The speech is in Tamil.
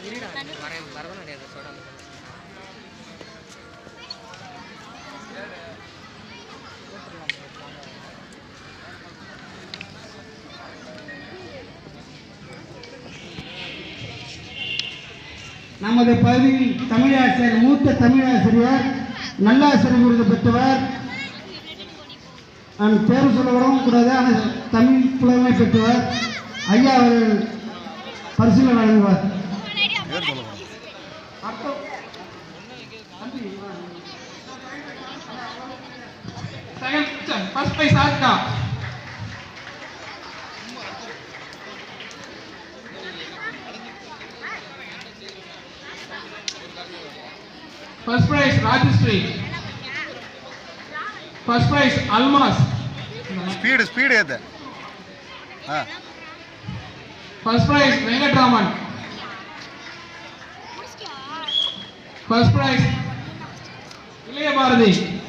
வரேன் வரதான் கிடையாது சொல்கிறாங்க நமது பகுதியில் தமிழாசிரியர் மூத்த தமிழாசிரியர் நல்லாசிரியர் விருது பெற்றவர் நான் பேர் சொல்ல விடவும் கூடாது ஆனால் தமிழ் புலமை பெற்றவர் ஐயா அவர்கள் பரிசீலனை வழங்குவார் பேர் சொல்லக்கூடாது அர்த்தம் தம்பி, வா. Second first prize Arka first prize Rajashree first prize Almas speed speed ஏத்து ஆ first prize Venkatraman first prize Ilaiya Bharathi